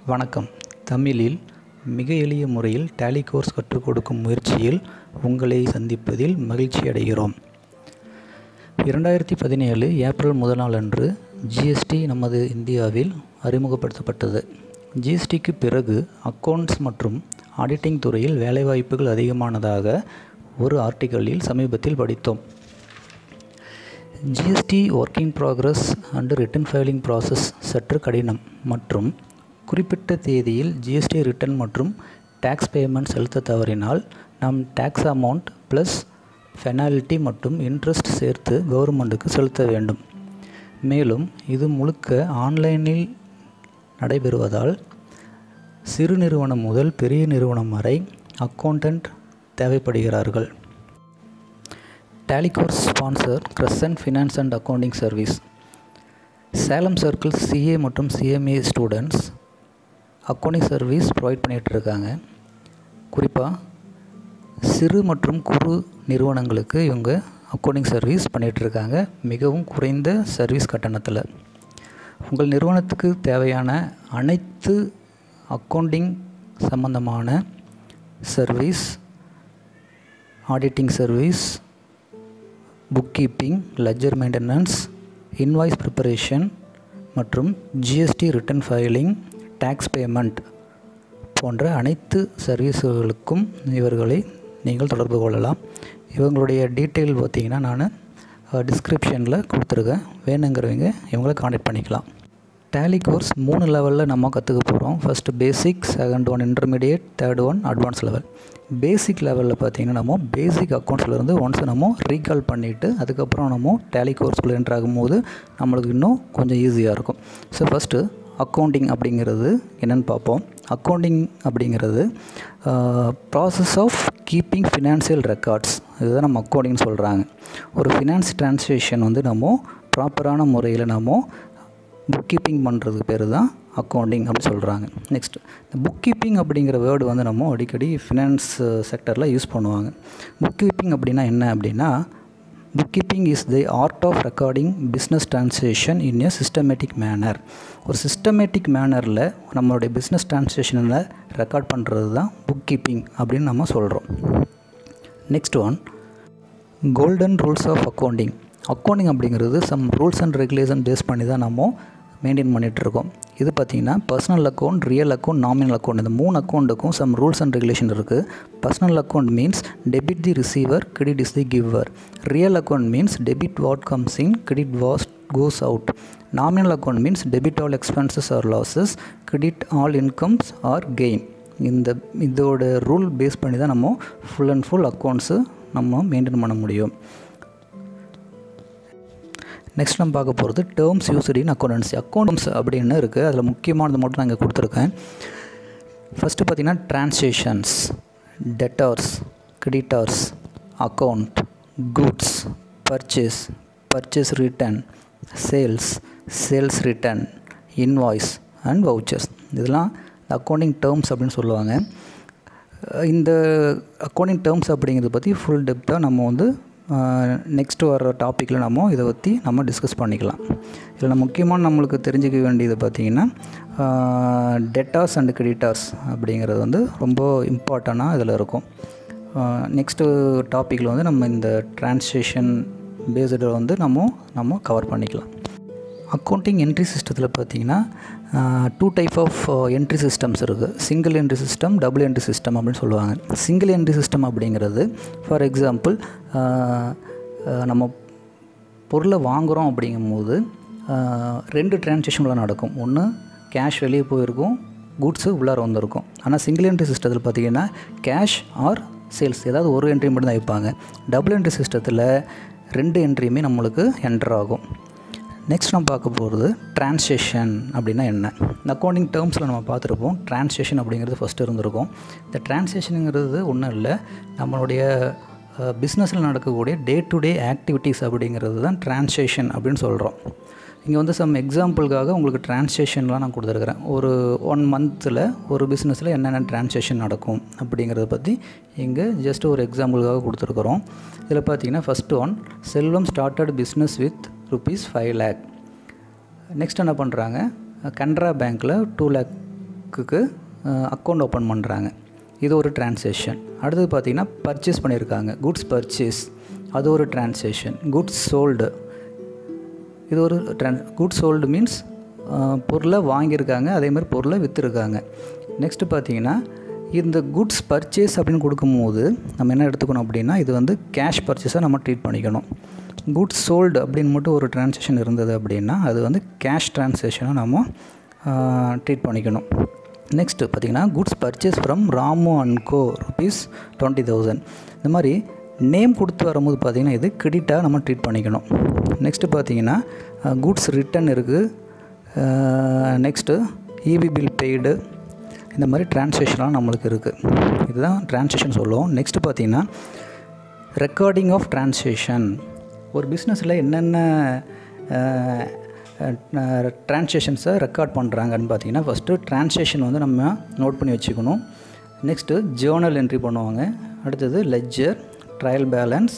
வணக்கம் தமிழில் மிக எளிய முறையில் டேலி கோர்ஸ் கற்றுக் கொடுக்கும் முயற்சியில் உங்களை சந்திப்பதில் மகிழ்ச்சி அடைகிறோம் இரண்டாயிரத்தி பதினேழு ஏப்ரல் முதல் நாள் அன்று ஜிஎஸ்டி நமது இந்தியாவில் அறிமுகப்படுத்தப்பட்டது ஜிஎஸ்டிக்கு பிறகு அக்கவுண்ட்ஸ் மற்றும் ஆடிட்டிங் துறையில் வேலைவாய்ப்புகள் அதிகமானதாக ஒரு ஆர்டிக்கலில் சமீபத்தில் படித்தோம் GST working progress and return filing process சற்று கடினம் மற்றும் குறிப்பிட்ட தேதியில் ஜிஎஸ்டி ரிட்டர்ன் மற்றும் டேக்ஸ் பேமெண்ட் செலுத்த தவறினால் நம் டேக்ஸ் அமௌண்ட் ப்ளஸ் பெனால்ட்டி மற்றும் இன்ட்ரெஸ்ட் சேர்த்து கவர்மெண்ட்டுக்கு செலுத்த வேண்டும் மேலும் இது முழுக்க ஆன்லைனில் நடைபெறுவதால் சிறு நிறுவனம் முதல் பெரிய நிறுவனம் வரை அக்கௌண்டன்ட் தேவைப்படுகிறார்கள் Tally course sponsor Crescent finance and accounting service Salem circle CA மற்றும் CMA students accounting service provide பண்ணிகிட்டு இருக்காங்க குறிப்பாக சிறு மற்றும் குறு நிறுவனங்களுக்கு இவங்க அக்கௌண்டிங் சர்வீஸ் பண்ணிகிட்டு இருக்காங்க மிகவும் குறைந்த சர்வீஸ் கட்டணத்தில் உங்கள் நிறுவனத்துக்கு தேவையான அனைத்து அக்கௌண்டிங் சம்பந்தமான service auditing service book keeping ledger maintenance invoice preparation மற்றும் GST return filing tax payment போன்ற அனைத்து சர்வீஸுகளுக்கும் இவர்களை நீங்கள் தொடர்பு கொள்ளலாம் இவங்களுடைய டீட்டெயில் பார்த்தீங்கன்னா நான் டிஸ்கிரிப்ஷனில் கொடுத்துருக்கேன் வேணுங்கிறவங்க இவங்களை காண்டாக்ட் பண்ணிக்கலாம் டேலி கோர்ஸ் மூணு லெவலில் நம்ம கற்றுக்க போகிறோம் first basic second one intermediate third one advance level basic லெவலில் பார்த்தீங்கன்னா நம்ம பேசிக் அக்கௌண்ட்ஸ்லேருந்து ஒன்ஸ் நம்ம ரீகால் பண்ணிவிட்டு அதுக்கப்புறம் நம்ம டேலி கோர்ஸ்குள்ளே என்ட்ரு ஆகும்போது நம்மளுக்கு இன்னும் கொஞ்சம் ஈஸியாக இருக்கும் ஸோ ஃபஸ்ட்டு அக்கௌண்டிங் அப்படிங்கிறது என்னென்னு பார்ப்போம் அக்கௌண்டிங் அப்படிங்கிறது process of keeping financial records இதுதான் நம்ம அக்கௌண்டிங்னு சொல்கிறாங்க ஒரு ஃபினான்ஸ் ட்ரான்ஸ்லேஷன் வந்து நம்ம ப்ராப்பரான முறையில் நம்ம புக் கீப்பிங் பண்ணுறதுக்கு பேர் தான் அக்கௌண்டிங் அப்படி சொல்கிறாங்க நெக்ஸ்ட் இந்த புக் கீப்பிங் அப்படிங்கிற வேர்டு வந்து நம்ம அடிக்கடி ஃபினான்ஸ் செக்டரில் யூஸ் பண்ணுவாங்க புக் கீப்பிங் அப்படின்னா என்ன அப்படின்னா book keeping is the art of recording business transaction in a systematic manner ஒரு சிஸ்டமேட்டிக் மேனரில் நம்மளுடைய பிஸ்னஸ் ட்ரான்சேஷனில் ரெக்கார்ட் பண்ணுறது தான் புக் கீப்பிங் அப்படின்னு நம்ம சொல்கிறோம் next one golden rules of accounting accounting அப்படிங்கிறது some rules and regulation base பண்ணி தான் நம்ம மெயின்டைன் பண்ணிகிட்ருக்கோம் இது பார்த்திங்கன்னா personal account real account nominal account இந்த மூணு அக்கௌண்ட்டுக்கும் சம் ரூல்ஸ் அண்ட் ரெகுலேஷன் இருக்குது personal account means debit the receiver credit is the giver real account means debit what comes in credit was goes out nominal account means debit all expenses or losses credit all incomes R gain இந்த இதோட rule base பண்ணி தான் நம்ம full and full accounts நம்ம maintain பண்ண முடியும் next நம்ம பார்க்க போகிறது terms used in accountancy accounts அப்படின்னு இருக்குது அதில் முக்கியமானது மட்டும் நான் இங்கே கொடுத்துருக்கேன் ஃபஸ்ட்டு பார்த்திங்கன்னா transactions debtors creditors account goods purchase purchase return sales sales return invoice and vouchers இதெல்லாம் அக்கௌண்டிங் டேர்ம்ஸ் அப்படின்னு சொல்லுவாங்க இந்த அக்கௌண்டிங் டேர்ம்ஸ் அப்படிங்கிறத பற்றி ஃபுல் டெப்த்தாக நம்ம வந்து நெக்ஸ்ட் வர டாப்பிக்கில் நம்ம இதை பற்றி நம்ம டிஸ்கஸ் பண்ணிக்கலாம் இதில் முக்கியமான நம்மளுக்கு தெரிஞ்சிக்க வேண்டியது பார்த்திங்கன்னா டெட்டாஸ் அண்ட் கிரெடிட்டாஸ் அப்படிங்கிறது வந்து ரொம்ப இம்பார்ட்டண்ட்டாக இதில் இருக்கும் நெக்ஸ்ட்டு டாப்பிக்கில் வந்து நம்ம இந்த ட்ரான்ஸ்லேஷன் பேஸ்டில் வந்து நம்ம நம்ம கவர் பண்ணிக்கலாம் அக்கௌண்டிங் என்ட்ரி சிஸ்டத்தில் பார்த்தீங்கன்னா two type of entry systems இருக்குது single entry system double entry system அப்படின்னு சொல்லுவாங்க சிங்கிள் என்ட்ரி சிஸ்டம் அப்படிங்கிறது ஃபார் எக்ஸாம்பிள் நம்ம பொருளை வாங்குகிறோம் அப்படிங்கும்போது ரெண்டு டிரான்சேக்ஷனில் நடக்கும் ஒன்று கேஷ் வெளியே போயிருக்கும் குட்ஸு உள்ளார வந்திருக்கும் ஆனால் சிங்கிள் என்ட்ரி சிஸ்டத்தில் பார்த்தீங்கன்னா கேஷ் ஆர் சேல்ஸ் ஏதாவது ஒரு என்ட்ரி மட்டும் தான் வைப்பாங்க டபுள் என்ட்ரி சிஸ்டத்தில் ரெண்டு என்ட்ரியுமே நம்மளுக்கு என்ட்ரு ஆகும் நெக்ஸ்ட் நம்ம பார்க்க போகிறது ட்ரான்ஸ்லேஷன் அப்படின்னா என்ன இந்த அக்கௌண்டிங் டேர்ம்ஸில் நம்ம பார்த்துருப்போம் ட்ரான்ஸ்லேஷன் அப்படிங்கிறது ஃபஸ்ட்டு இருந்திருக்கும் இந்த ட்ரான்ஸ்லேஷனுங்கிறது ஒன்றும் இல்லை நம்மளுடைய பிஸ்னஸில் நடக்கக்கூடிய டே டு டே ஆக்டிவிட்டீஸ் அப்படிங்கிறது தான் ட்ரான்ஸ்லேஷன் அப்படின்னு சொல்கிறோம் இங்கே வந்து சம் எக்ஸாம்பிளுக்காக உங்களுக்கு ட்ரான்ஸ்லேஷன்லாம் நான் கொடுத்துருக்குறேன் ஒரு ஒன் மந்தில் ஒரு பிஸ்னஸில் என்னென்ன ட்ரான்ஸ்லேஷன் நடக்கும் அப்படிங்கிறத பற்றி இங்கே ஜஸ்ட் ஒரு எக்ஸாம்பிளுக்காக கொடுத்துருக்குறோம் இதில் பார்த்தீங்கன்னா first one Selvam started business with rupees five lakh next என்ன பண்ணுறாங்க கனரா பேங்க்கில் டூ லேக் புக்குக்கு அக்கௌண்ட் ஓப்பன் பண்ணுறாங்க இது ஒரு டிரான்சேக்ஷன் அடுத்தது பார்த்திங்கன்னா பர்ச்சேஸ் பண்ணியிருக்காங்க குட்ஸ் பர்ச்சேஸ் அது ஒரு டிரான்சேக்ஷன் குட்ஸ் சோல்டு இது ஒரு ட்ரான் குட்ஸ் சோல்டு மீன்ஸ் பொருளை வாங்கியிருக்காங்க அதே மாதிரி பொருளை விற்றுருக்காங்க நெக்ஸ்ட்டு பார்த்தீங்கன்னா இந்த குட்ஸ் பர்ச்சேஸ் அப்படின்னு கொடுக்கும்போது நம்ம என்ன எடுத்துக்கணும் அப்படின்னா இது வந்து கேஷ் பர்ச்சேஸாக நம்ம ட்ரீட் பண்ணிக்கணும் குட்ஸ் சோல்டு அப்படின்னு மட்டும் ஒரு டிரான்சாக்ஷன் இருந்தது அப்படின்னா அது வந்து கேஷ் டிரான்சாக்ஷனாக நம்ம ட்ரீட் பண்ணிக்கணும் நெக்ஸ்ட்டு பார்த்திங்கன்னா goods purchase from Ramu and co rupees twenty thousand இந்த மாதிரி நேம் கொடுத்து வரும்போது பார்த்திங்கன்னா இது கிரெடிட்டாக நம்ம ட்ரீட் பண்ணிக்கணும் நெக்ஸ்ட்டு பார்த்தீங்கன்னா குட்ஸ் ரிட்டன் இருக்குது நெக்ஸ்ட்டு இபி பில் பெய்டு இந்த மாதிரி டிரான்சேக்ஷன்லாம் நம்மளுக்கு இருக்குது இதுதான் டிரான்சேக்ஷன் சொல்லுவோம் நெக்ஸ்ட்டு பார்த்தீங்கன்னா ரெக்கார்டிங் ஆஃப் டிரான்சேக்ஷன் ஒரு பிஸ்னஸில் என்னென்ன டிரான்சேக்ஷன்ஸை ரெக்கார்ட் பண்ணுறாங்கன்னு பார்த்தீங்கன்னா ஃபஸ்ட்டு டிரான்சேக்ஷன் வந்து நம்ம நோட் பண்ணி வச்சுக்கணும் நெக்ஸ்ட்டு ஜேர்னல் என்ட்ரி பண்ணுவாங்க அடுத்தது ledger trial balance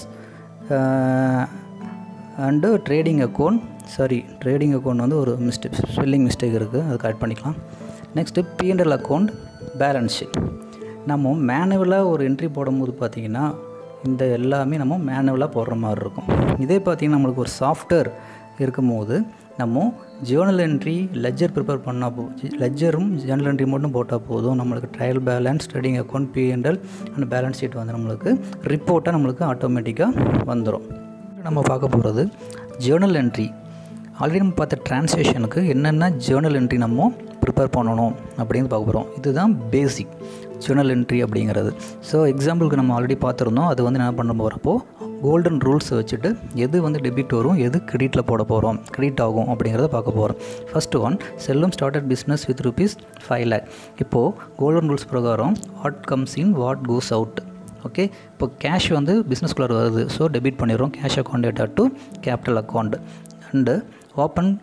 and trading account sorry trading account வந்து ஒரு மிஸ்டேக் ஸ்பெல்லிங் மிஸ்டேக் இருக்குது அது கரெக்ட் பண்ணிக்கலாம் next PNL account balance sheet நம்ம மேனுவலாக ஒரு என்ட்ரி போடும்போது பார்த்திங்கன்னா இந்த எல்லாமே நம்ம மேனுவலாக போடுற மாதிரி இருக்கும் இதே பார்த்திங்கன்னா நம்மளுக்கு ஒரு சாஃப்ட்வேர் இருக்கும்போது நம்ம ஜேர்னல் என்ட்ரி லெஜர் ப்ரிப்பேர் பண்ணால் போ லெஜரும் ஜேர்னல் என்ட்ரி மட்டும் போட்டால் போதும் நம்மளுக்கு trial balance trading account PNL and balance sheet வந்து நம்மளுக்கு ரிப்போர்ட்டாக நம்மளுக்கு ஆட்டோமேட்டிக்காக வந்துடும் நம்ம பார்க்க போகிறது ஜேர்னல் என்ட்ரி ஆல்ரெடி நம்ம பார்த்த டிரான்சேக்ஷனுக்கு என்னென்ன ஜேர்னல் என்ட்ரி நம்ம ப்ரிப்பேர் பண்ணணும் அப்படின்னு பார்க்க போகிறோம் இதுதான் பேசிக் ஜேர்னல் என்ட்ரி அப்படிங்கிறது ஸோ எக்ஸாம்பிளுக்கு நம்ம ஆல்ரெடி பார்த்துருந்தோம் அது வந்து என்ன பண்ண போகிறப்போ கோல்டன் ரூல்ஸ் வச்சுட்டு எது வந்து டெபிட் வரும் எது கிரெடிட்டில் போட போகிறோம் கிரெடிட் ஆகும் அப்படிங்கிறத பார்க்க போகிறோம் first one Sellam started business with rupees five lakh இப்போது கோல்டன் ரூல்ஸ் பிரகாரம் what comes in what goes out okay இப்போ கேஷ் வந்து பிஸ்னஸ்குள்ளே வருது ஸோ டெபிட் பண்ணிடுறோம் cash account data to capital account and open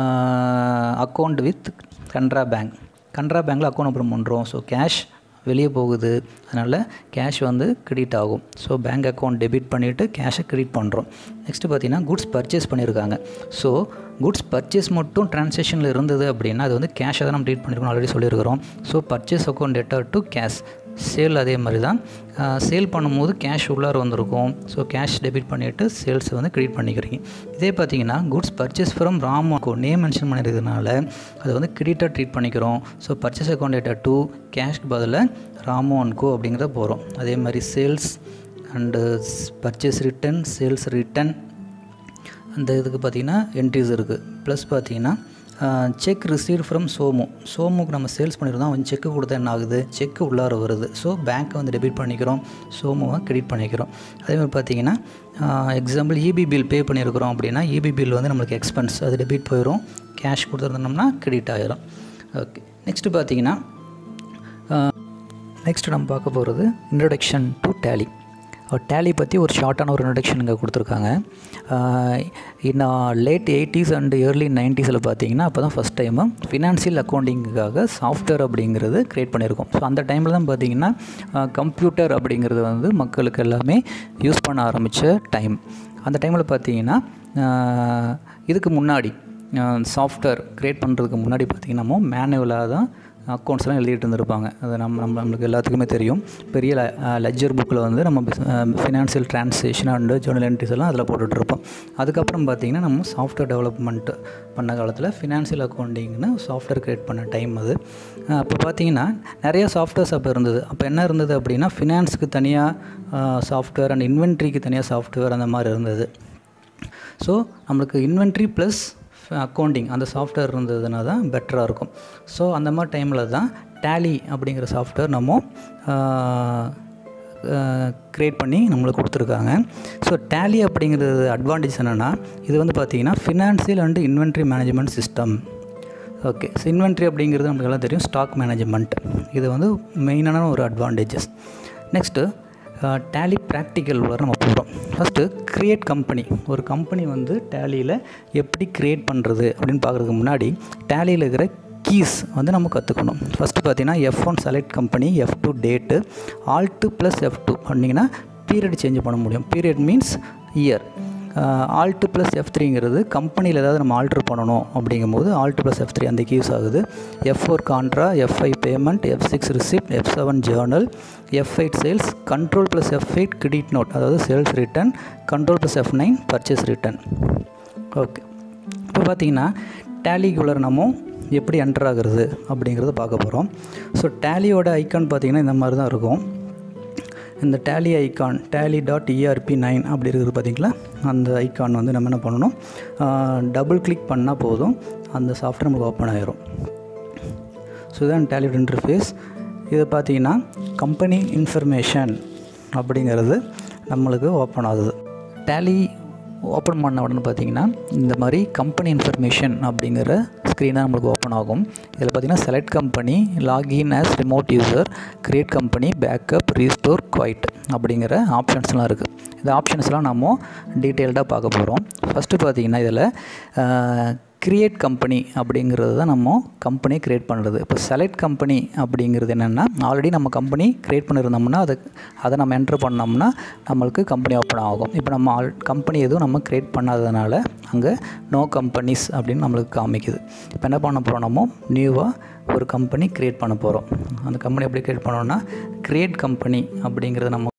account with contra bank contra பேங்க்கில் account open பண்ணுறோம் so cash வெளியே போகுது அதனால் கேஷ் வந்து கிரெடிட் ஆகும் ஸோ பேங்க் அக்கௌண்ட் டெபிட் பண்ணிவிட்டு கேஷை கிரெடிட் பண்ணுறோம் நெக்ஸ்ட்டு பார்த்தீங்கன்னா குட்ஸ் பர்ச்சேஸ் பண்ணியிருக்காங்க ஸோ குட்ஸ் பர்ச்சேஸ் மட்டும் ட்ரான்சாக்ஷனில் இருந்தது அப்படின்னா அது வந்து கேஷை தான் நம்ம ட்ரீட் பண்ணியிருக்கோம் ஆல்ரெடி சொல்லியிருக்கிறோம் so purchase account data to cash sale அதே மாதிரி தான் சேல் பண்ணும்போது கேஷ் உள்ளார வந்திருக்கும் ஸோ கேஷ் டெபிட் பண்ணிவிட்டு சேல்ஸை வந்து கிரெடிட் பண்ணிக்கிறீங்க இதே பார்த்தீங்கன்னா goods purchase from Ram account name mention பண்ணியிருக்கிறதுனால அதை வந்து கிரெடிட்டாக ட்ரீட் பண்ணிக்கிறோம் so purchase account data to கேஷ்க்கு பதிலாக ராமோ அண்ட் கோ அப்படிங்கிறத போகிறோம் அதே மாதிரி sales and purchase return sales return அந்த இதுக்கு பார்த்திங்கன்னா என்ட்ரிஸ் இருக்குது ப்ளஸ் பார்த்தீங்கன்னா செக் ரிசீவ் ஃப்ரம் சோமு சோமுக்கு நம்ம சேல்ஸ் பண்ணியிருந்தோம் அவன் செக்கு கொடுத்தா என்ன ஆகுது செக்கு உள்ளார வருது ஸோ பேங்க்கை வந்து டெபிட் பண்ணிக்கிறோம் சோமுவை கிரெடிட் பண்ணிக்கிறோம் அதேமாதிரி பார்த்தீங்கன்னா எக்ஸாம்பிள் இபி பில் பே பண்ணியிருக்கிறோம் அப்படின்னா இபி பில் வந்து நம்மளுக்கு எக்ஸ்பென்ஸ் அது டெபிட் போயிடும் கேஷ் கொடுத்துருந்தோம்னா கிரெடிட் ஆகிரும் ஓகே நெக்ஸ்ட்டு பார்த்தீங்கன்னா நெக்ஸ்ட் நம்ம பார்க்க போகிறது இன்ட்ரடக்ஷன் டு டேலி டேலி பற்றி ஒரு ஷார்ட்டான ஒரு இன்ட்ரடக்ஷன் இங்கே கொடுத்துருக்காங்க இன்னும் லேட் எயிட்டிஸ் அண்ட் ஏர்லி நைன்ட்டீஸில் பார்த்தீங்கன்னா அப்போ தான் ஃபஸ்ட் டைமு ஃபினான்ஷியல் அக்கௌண்டிங்காக சாஃப்ட்வேர் அப்படிங்கிறது க்ரியேட் பண்ணியிருக்கோம் ஸோ அந்த டைமில் தான் பார்த்தீங்கன்னா கம்ப்யூட்டர் அப்படிங்கிறது வந்து மக்களுக்கு எல்லாமே யூஸ் பண்ண ஆரம்பித்த டைம் அந்த டைமில் பார்த்தீங்கன்னா இதுக்கு முன்னாடி சாஃப்ட்வேர் க்ரியேட் பண்ணுறதுக்கு முன்னாடி பார்த்திங்கன்னா நம்ம மேனுவலாக தான் அக்கௌண்ட்ஸ்லாம் எழுதிட்டு இருந்திருப்பாங்க அது நம்ம நம்ம நம்மளுக்கு எல்லாத்துக்குமே தெரியும் பெரிய லெஜர் புக்கில் வந்து நம்ம financial transaction and journal entries எல்லாம் அதில் போட்டுட்ருப்போம் அதுக்கப்புறம் பார்த்திங்கன்னா நம்ம சாஃப்ட்வேர் டெவலப்மெண்ட் பண்ண காலத்தில் ஃபினான்ஷியல் அக்கௌண்டிங்னு சாஃப்ட்வேர் க்ரியேட் பண்ண டைம் அது அப்போ பார்த்திங்கன்னா நிறைய சாஃப்ட்வேர்ஸ் அப்போ இருந்தது அப்போ என்ன இருந்தது அப்படின்னா ஃபினான்ஸுக்கு தனியாக சாஃப்ட்வேர் அண்ட் இன்வென்ட்ரிக்கு தனியாக சாஃப்ட்வேர் அந்த மாதிரி இருந்தது ஸோ நம்மளுக்கு இன்வென்ட்ரி ப்ளஸ் அக்கௌண்டிங் அந்த சாஃப்ட்வேர் இருந்ததுனா தான் பெட்டராக இருக்கும் ஸோ அந்த மாதிரி டைமில் தான் டேலி அப்படிங்கிற சாஃப்ட்வேர் நம்ம க்ரியேட் பண்ணி நம்மளுக்கு கொடுத்துருக்காங்க ஸோ டேலி அப்படிங்கிறது அட்வான்டேஜ் என்னென்னா இது வந்து பார்த்திங்கன்னா financial and inventory management system okay so inventory அப்படிங்கிறது நமக்கு எல்லாம் தெரியும் ஸ்டாக் மேனேஜ்மெண்ட் இது வந்து மெயினான ஒரு அட்வான்டேஜஸ் நெக்ஸ்ட்டு டேலி ப்ராக்டிக்கல் வர நம்ம போகிறோம் ஃபஸ்ட்டு க்ரியேட் கம்பெனி ஒரு கம்பெனி வந்து டேலியில் எப்படி க்ரியேட் பண்ணுறது அப்படின்னு பார்க்குறதுக்கு முன்னாடி டேலியில் இருக்கிற கீஸ் வந்து நம்ம கற்றுக்கணும் ஃபஸ்ட்டு பார்த்தீங்கன்னா F one select company F two date alt plus F two பண்ணிங்கன்னா பீரியட் சேஞ்ச் பண்ண முடியும் period means year alt plus F த்ரீங்கிறது கம்பெனியில் ஏதாவது நம்ம ஆல்ட்ரு பண்ணணும் அப்படிங்கும்போது ஆல்ட் ப்ளஸ் எஃப் த்ரீ அந்த யூஸ் ஆகுது F four contra F five payment F six receipt F seven journal F eight sales control plus F eight credit note அதாவது sales return control plus F nine purchase return okay இப்போ பார்த்தீங்கன்னா டேலிக்குள்ளே நம்ம எப்படி enter ஆகுறது அப்படிங்கிறத பார்க்க போகிறோம் so டேலியோட icon பார்த்திங்கன்னா இந்த மாதிரி தான் இருக்கும் இந்த Tally icon Tally dot ERP nine அப்படி இருக்கிறது பார்த்திங்களா அந்த ஐக்கான் வந்து நம்ம என்ன பண்ணணும் டபுள் கிளிக் பண்ணால் போதும் அந்த சாஃப்ட்வேர் நமக்கு ஓப்பன் ஆயிரும் ஸோ இதுதான் டேலி இன்டர்ஃபேஸ் இது பார்த்தீங்கன்னா கம்பெனி இன்ஃபர்மேஷன் அப்படிங்கிறது நம்மளுக்கு ஓப்பன் ஆகுது டேலி ஓப்பன் பண்ண உடனே பார்த்தீங்கன்னா இந்த மாதிரி கம்பெனி இன்ஃபர்மேஷன் அப்படிங்கிற ஸ்க்ரீனாக நம்மளுக்கு ஓப்பன் ஆகும் இதில் பார்த்தீங்கன்னா select company login as remote user create company backup restore quit அப்படிங்கிற ஆப்ஷன்ஸ்லாம் இருக்குது இந்த ஆப்ஷன்ஸ்லாம் நம்ம டீட்டெயில்டாக பார்க்க போகிறோம் ஃபஸ்ட்டு பார்த்தீங்கன்னா இதில் கிரியேட் கம்பெனி அப்படிங்கிறது தான் நம்ம கம்பெனி க்ரியேட் பண்ணுறது இப்போ செலக்ட் கம்பெனி அப்படிங்கிறது என்னென்னா ஆல்ரெடி நம்ம கம்பெனி க்ரியேட் பண்ணியிருந்தோம்னா அதை அதை நம்ம என்ட்ரு பண்ணோம்னா நம்மளுக்கு கம்பெனி ஓப்பன் ஆகும் இப்போ நம்ம ஆல் கம்பெனி எதுவும் நம்ம க்ரியேட் பண்ணாததுனால அங்கே நோ கம்பெனிஸ் அப்படின்னு நம்மளுக்கு காமிக்குது இப்போ என்ன பண்ண போகிறோம் நம்ம நியூவாக ஒரு கம்பெனி க்ரியேட் பண்ண போகிறோம் அந்த கம்பெனி எப்படி க்ரியேட் பண்ணோம்னா க்ரியேட் கம்பெனி அப்படிங்கிறது நம்ம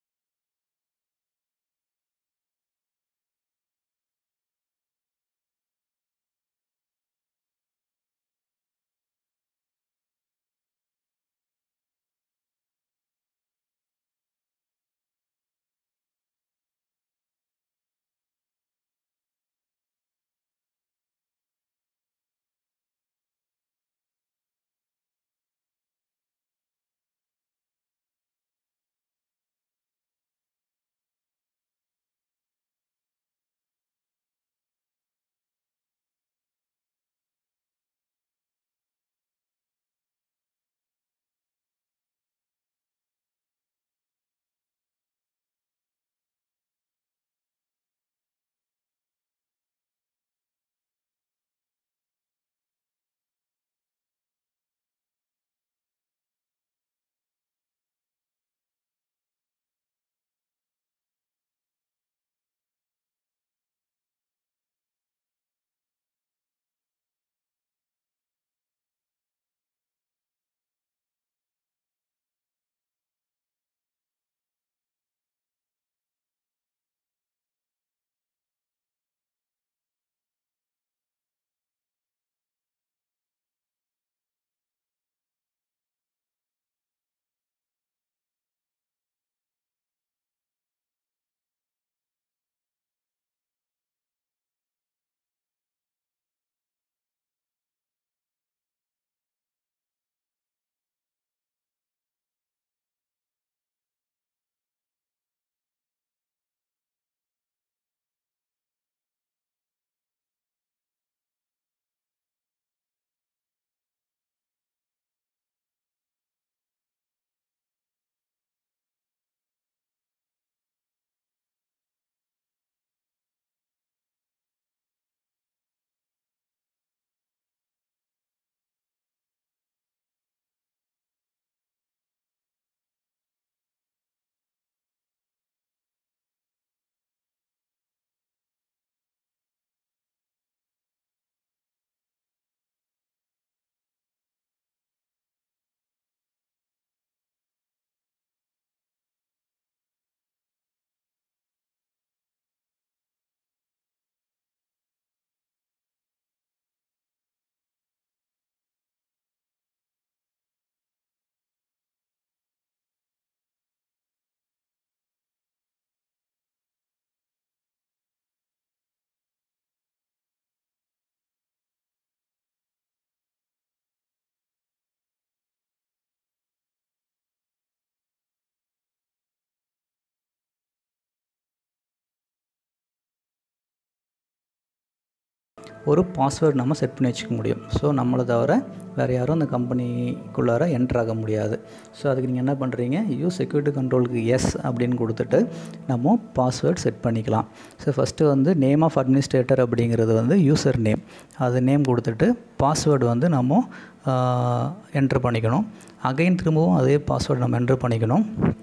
ஒரு பாஸ்வேர்டு நம்ம செட் பண்ணி வச்சுக்க முடியும் ஸோ நம்மளை தவிர வேறு யாரும் அந்த கம்பெனிக்குள்ளார என்ட்ரு ஆக முடியாது ஸோ அதுக்கு நீங்கள் என்ன பண்ணுறீங்க யூஸ் செக்யூரிட்டி கண்ட்ரோலுக்கு எஸ் அப்படின்னு கொடுத்துட்டு நம்ம பாஸ்வேர்ட் செட் பண்ணிக்கலாம் ஸோ ஃபஸ்ட்டு வந்து நேம் ஆஃப் அட்மினிஸ்ட்ரேட்டர் அப்படிங்கிறது வந்து யூசர் நேம் அது நேம் கொடுத்துட்டு பாஸ்வேர்டு வந்து நம்ம என்ட்ரு பண்ணிக்கணும் அகைன் திரும்பவும் அதே பாஸ்வேர்டு நம்ம என்ட்ரு பண்ணிக்கணும்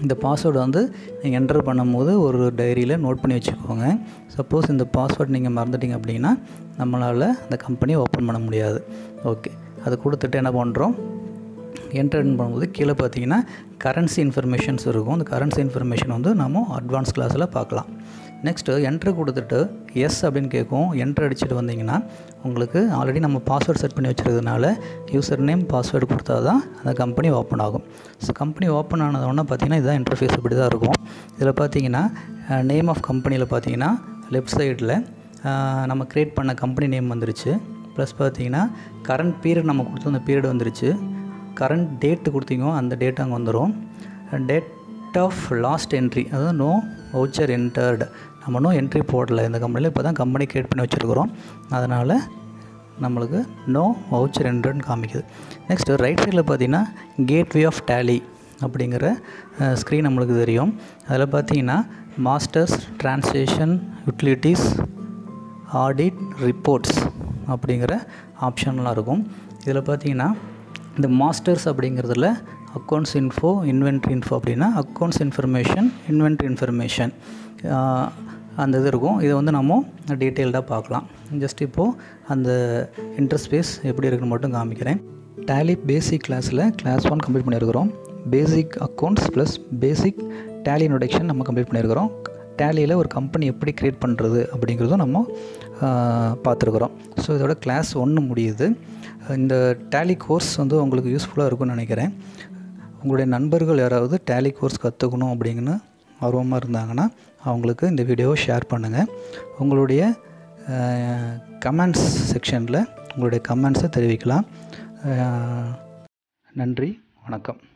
இந்த பாஸ்வேர்டு வந்து நீங்கள் என்டர் பண்ணும்போது ஒரு டைரியில் நோட் பண்ணி வச்சுக்கோங்க சப்போஸ் இந்த பாஸ்வேர்டு நீங்கள் மறந்துட்டீங்க அப்படின்னா நம்மளால் அந்த கம்பெனியை ஓப்பன் பண்ண முடியாது ஓகே அது கொடுத்துட்டு என்ன பண்ணுறோம் என்டர் பண்ணும்போது கீழே பார்த்தீங்கன்னா கரன்சி இன்ஃபர்மேஷன்ஸ் இருக்கும் அந்த கரன்சி இன்ஃபர்மேஷன் வந்து நம்ம அட்வான்ஸ் கிளாஸில் பார்க்கலாம் நெக்ஸ்ட்டு என்ட்ரு கொடுத்துட்டு எஸ் அப்படின்னு கேட்கும் என்ட்ரு அடிச்சுட்டு வந்தீங்கன்னா உங்களுக்கு ஆல்ரெடி நம்ம பாஸ்வேர்ட் செட் பண்ணி வச்சுருக்கிறதுனால யூசர் நேம் பாஸ்வேர்டு கொடுத்தா தான் அந்த கம்பெனி ஓப்பன் ஆகும் ஸோ கம்பெனி ஓப்பன் ஆனதோடனே பார்த்தீங்கன்னா இதுதான் இன்டர்ஃபேஸ் இப்படி தான் இருக்கும் இதில் பார்த்தீங்கன்னா நேம் ஆஃப் கம்பெனியில் பார்த்தீங்கன்னா லெஃப்ட் சைடில் நம்ம க்ரியேட் பண்ண கம்பெனி நேம் வந்துருச்சு ப்ளஸ் பார்த்தீங்கன்னா கரண்ட் பீரியட் நம்ம கொடுத்த அந்த பீரியட் வந்துருச்சு கரண்ட் டேட்டு கொடுத்தீங்க அந்த டேட் அங்கே வந்துடும் டேட் ஆஃப் லாஸ்ட் என்ட்ரி அதாவது நோ வவுச்சர் என்டர்டு நம்ம இன்னும் என்ட்ரி போடலை இந்த கம்பெனியில் இப்போ தான் கம்பெனி க்ரியேட் பண்ணி வச்சுருக்குறோம் அதனால் நம்மளுக்கு நோ வவுச்சர் என்டர்னு காமிக்குது நெக்ஸ்ட்டு ரைட் சைடில் பார்த்தீங்கன்னா கேட்வே ஆஃப் டேலி அப்படிங்கிற ஸ்க்ரீன் நம்மளுக்கு தெரியும் அதில் பார்த்தீங்கன்னா masters translation utilities audit reports அப்படிங்கிற ஆப்ஷன்லாம் இருக்கும் இதில் பார்த்தீங்கன்னா இந்த மாஸ்டர்ஸ் அப்படிங்கிறதுல அக்கௌண்ட்ஸ் இன்ஃபோ இன்வென்ட்ரி இன்ஃபோ அப்படின்னா அக்கௌண்ட்ஸ் இன்ஃபர்மேஷன் இன்வென்ட்ரி இன்ஃபர்மேஷன் அந்த இது இருக்கும் இதை வந்து நம்ம டீட்டெயில்டாக பார்க்கலாம் ஜஸ்ட் இப்போது அந்த இன்டர்ஸ்பேஸ் எப்படி இருக்குன்னு மட்டும் காமிக்கிறேன் டேலி பேசிக் கிளாஸில் கிளாஸ் ஒன் கம்ப்ளீட் பண்ணியிருக்கிறோம் basic accounts plus basic Tally introduction நம்ம கம்ப்ளீட் பண்ணியிருக்கிறோம் டேலியில் ஒரு கம்பெனி எப்படி க்ரியேட் பண்ணுறது அப்படிங்கிறதும் நம்ம பார்த்துருக்குறோம் ஸோ இதோட கிளாஸ் ஒன்று முடியுது இந்த டேலி கோர்ஸ் வந்து உங்களுக்கு யூஸ்ஃபுல்லாக இருக்கும்னு நினைக்கிறேன் உங்களுடைய நண்பர்கள் யாராவது டேலி கோர்ஸ் கற்றுக்கணும் அப்படிங்கன்னு ஆர்வமாக இருந்தாங்கன்னா அவங்களுக்கு இந்த வீடியோவை ஷேர் பண்ணுங்கள் உங்களுடைய கமெண்ட்ஸ் செக்ஷனில் உங்களுடைய கமெண்ட்ஸை தெரிவிக்கலாம் நன்றி வணக்கம்